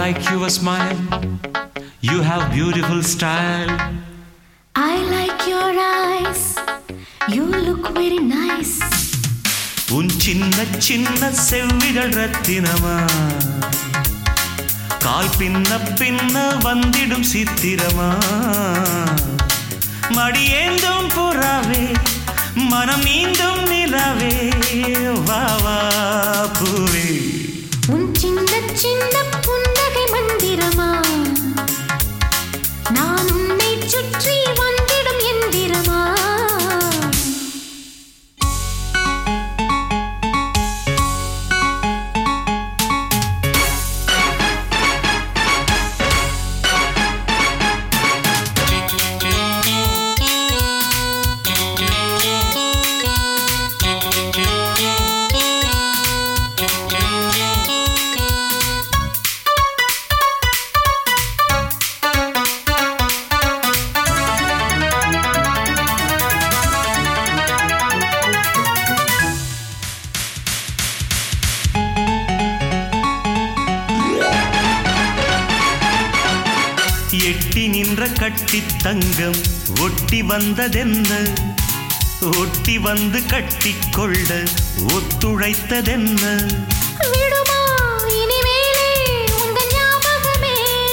like your smile. You have beautiful style. I like your eyes. You look very nice. உன் சின்ன சின்ன செவ்விகள் ரத்தினமா கால் பின்ன பின்ன வந்திடும் சித்திரமா மடியேந்தும் புறாவே மனம் நீந்தும் நிலவே வா வா பூவே உன் சின்ன சின்ன புன்னகை மந்திரமா நான் உன்னை சுற்றி வந்திடும் எந்திரமா எட்டி நின்ற கட்டி தங்கம் ஒட்டி வந்ததென்ன ஒட்டி வந்து கட்டிக்கொள்ள ஒத்துழைத்ததென்ன விடுமா இனிமேலே உந்தன் ஞாபகமே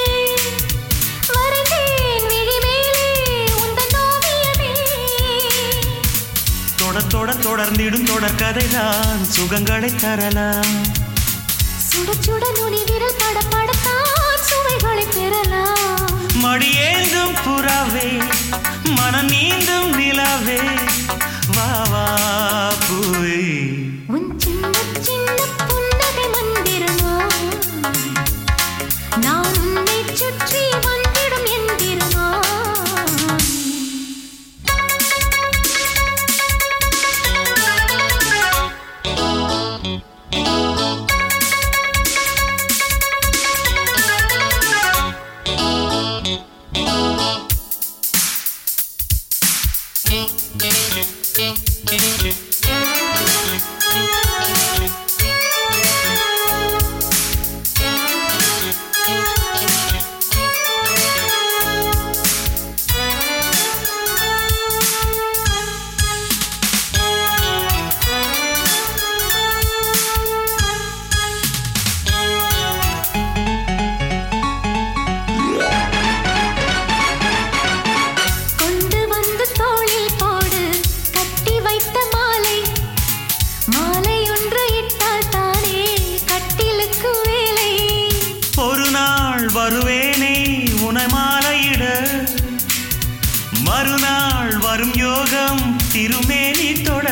வருந்தேன் விழிமேலே உந்தன் ஓவியமே தொட தொட தொடர்ந்திடும் தொடர்கதைதான் சுகங்களை தரலாம் சுட சுட நுனி விரல் பட படத்தான் சுவைகளை பெறலாம் மடியேந்தும் புறாவே மனம் நீந்தும் நிலாவே வா வா பூவே உன் சின்ன சின்ன புன்னகை மந்திரமா நான் உன்னை சுற்றி வந்திடும் எந்திரமா கொண்டு வந்து தோளில் போடு கட்டி வைத்த மாலை மாலை ஒன்று இட்டால் தானே கட்டிலுக்கு வேலை ஒரு நாள் வருவேனே உனை மாலையிட மறுநாள் வரும் யோகம் திருமேனி தொட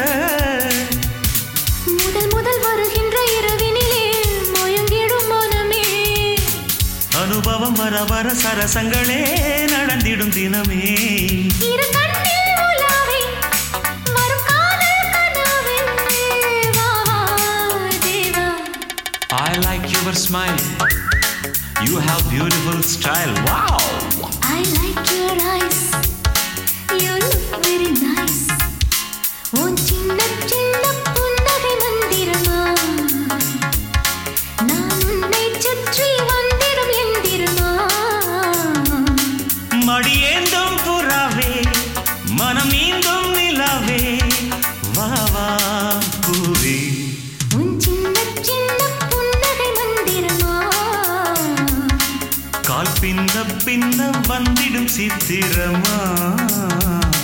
முதல் முதல் வருகின்ற இரவினிலே மயங்கிடும் மனமே அனுபவம் வர வர சரசங்களே நடந்திடும் தினமே இரு கண்ணில் உலாவை வரும் காதல் கனவே வா வா தேவா I like your smile. You have beautiful style. Wow! I like your eyes. You look very nice. உன் சின்ன சின்ன புன்னகை மந்திரமா நான் உன்னை சுற்றி வந்திடும் எந்திரமா மடியேந்தும் புறாவே மனம் நீந்தும் நிலாவே வா வா பூவே உன் சின்ன சின்ன புன்னகை மந்திரமா கால் பின்ன பின்ன வந்திடும் சித்திரமா